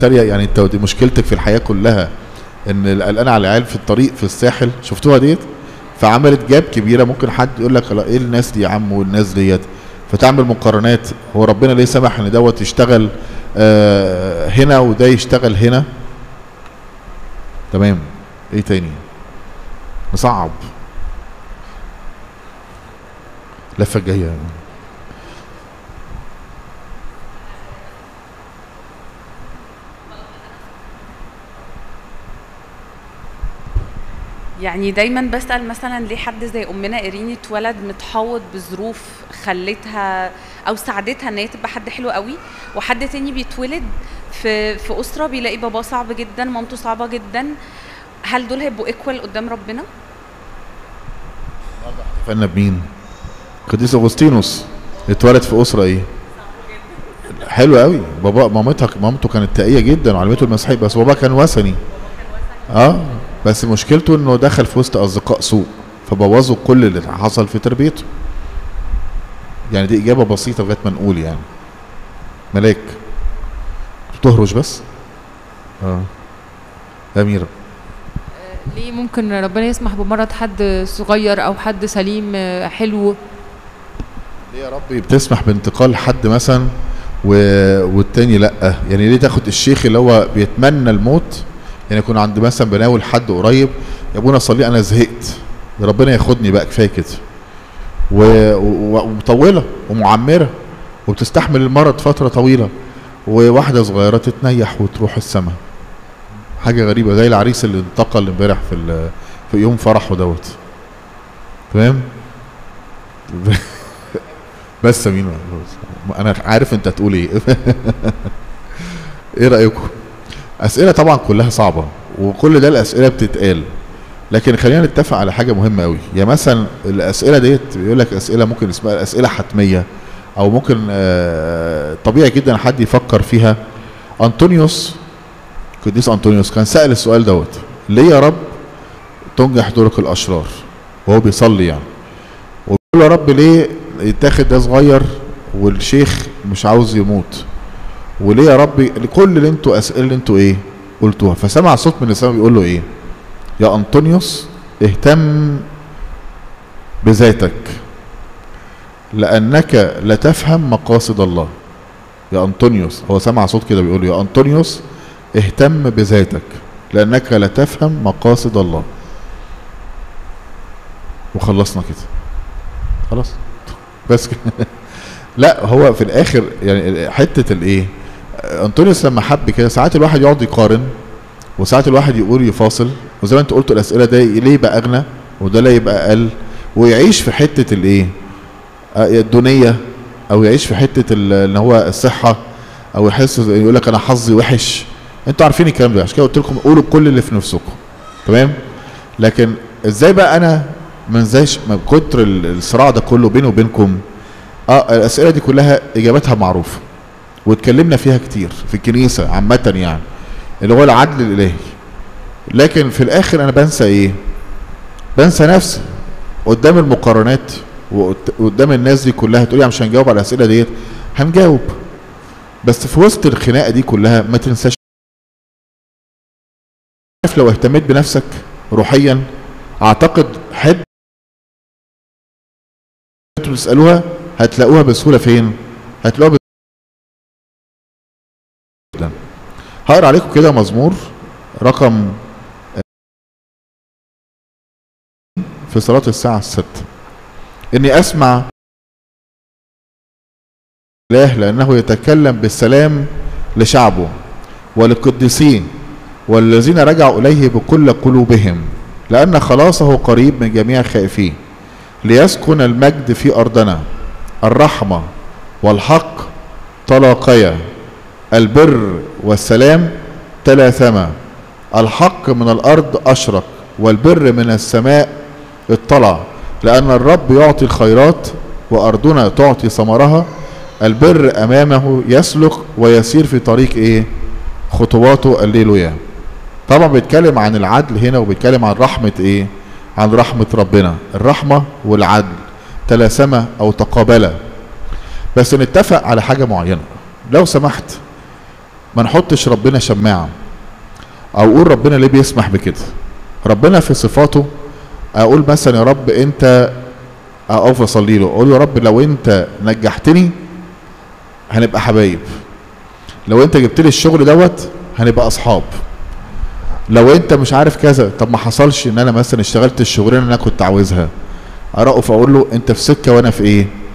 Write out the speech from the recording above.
تريق يعني انت دي مشكلتك في الحياه كلها ان قلقان على العيال في الطريق في الساحل شفتوها ديت فعملت جاب كبيره ممكن حد يقول لك لا، ايه الناس دي يا عم والناس ديت فتعمل مقارنات هو ربنا ليه سمح ان دوت يشتغل آه هنا وده يشتغل هنا تمام ايه تاني مصعب اللفه الجايه يعني دايما بسأل مثلا ليه حد زي أمنا إيرين اتولد متحوط بظروف خلتها أو ساعدتها إن هي تبقى حد حلو قوي وحد تاني بيتولد في في أسرة بيلاقي باباه صعب جدا مامته صعبة جدا هل دول هيبقوا ايكوال قدام ربنا؟ احتفلنا بمين؟ قديس اغسطينوس اتولد في اسره ايه؟ حلو قوي بابا مامتها مامته كانت تقيه جدا وعلمته المسيحيه بس بابا كان وثني اه بس مشكلته انه دخل في وسط اصدقاء سوء فبوظوا كل اللي حصل في تربيته يعني دي اجابه بسيطه لغايه ما نقول يعني ملاك بتهرش بس اه اميره ليه ممكن ربنا يسمح بمرض حد صغير او حد سليم آه، حلو ليه يا رب بتسمح بانتقال حد مثلا و... والتاني لا يعني ليه تاخد الشيخ اللي هو بيتمنى الموت يعني يكون عند مثلا بناول حد قريب يا ابونا صلي انا زهقت يا ربنا ياخدني بقى كفايه كده و... و... ومطوله ومعمره وبتستحمل المرض فتره طويله وواحده صغيره تتنيح وتروح السماء حاجه غريبه زي العريس اللي انتقل امبارح في ال... في يوم فرحه دوت تمام بس مين انا عارف انت هتقول ايه ايه رايكم اسئله طبعا كلها صعبه وكل ده الاسئله بتتقال لكن خلينا نتفق على حاجه مهمه قوي يا مثلا الاسئله ديت بيقول لك اسئله ممكن اسمها اسئله حتميه او ممكن آه، طبيعي جدا حد يفكر فيها انطونيوس قديس انطونيوس كان سال السؤال دوت ليه يا رب تنجح طرق الاشرار وهو بيصلي يعني وبيقول يا رب ليه يتاخد ده صغير والشيخ مش عاوز يموت وليه يا رب كل اللي انتوا اسئله اللي انتوا ايه قلتوها فسمع صوت من السماء بيقول له ايه يا انطونيوس اهتم بذاتك لانك لا تفهم مقاصد الله يا انطونيوس هو سمع صوت كده بيقول له يا انطونيوس اهتم بذاتك لانك لا تفهم مقاصد الله وخلصنا كده خلاص بس كده لا هو في الاخر يعني حته الايه انطونيوس لما حب كده ساعات الواحد يقعد يقارن وساعات الواحد يقول يفاصل وزي ما انت قلت الاسئله ده ليه يبقى اغنى وده ليه يبقى اقل ويعيش في حته الايه آه، الدونيه او يعيش في حته ال- ان هو الصحه او يحس يقول لك انا حظي وحش انتوا عارفين الكلام ده عشان كده قلت لكم قولوا كل اللي في نفسكم تمام لكن ازاي بقى انا من زيش من كتر ال- الصراع ده كله بيني وبينكم اه الاسئله دي كلها اجاباتها معروفه واتكلمنا فيها كتير في الكنيسه عامه يعني اللي هو العدل الالهي لكن في الاخر انا بنسى ايه بنسى نفسي قدام المقارنات وقد- وقدام الناس دي كلها تقولي مش هنجاوب على الاسئله ديت هنجاوب بس في وسط الخناقه دي كلها ما تنساش عارف لو اهتميت بنفسك روحيا اعتقد حد انتوا تسالوها هتلاقوها بسهوله فين هتلاقوها جدا هقرا عليكم كده مزمور رقم في صلاة الساعة الستة إني أسمع الله لأنه يتكلم بالسلام لشعبه وللقديسين والذين رجعوا إليه بكل قلوبهم لأن خلاصه قريب من جميع خائفيه ليسكن المجد في أرضنا الرحمة والحق تلاقيا البر والسلام تلاثما الحق من الأرض أشرق والبر من السماء اطلع لأن الرب يعطي الخيرات وأرضنا تعطي ثمرها البر أمامه يسلك ويسير في طريق إيه خطواته الليلويا طبعا بيتكلم عن العدل هنا وبيتكلم عن رحمة إيه عن رحمة ربنا الرحمة والعدل تلاسما أو تقابلا بس نتفق على حاجة معينة لو سمحت ما نحطش ربنا شماعه او اقول ربنا ليه بيسمح بكده ربنا في صفاته اقول مثلا يا رب انت اقف اصلي له اقول له يا رب لو انت نجحتني هنبقى حبايب لو انت جبت لي الشغل دوت هنبقى اصحاب لو انت مش عارف كذا طب ما حصلش ان انا مثلا اشتغلت الشغلانه اللي انا كنت عاوزها اقف اقول له انت في سكه وانا في ايه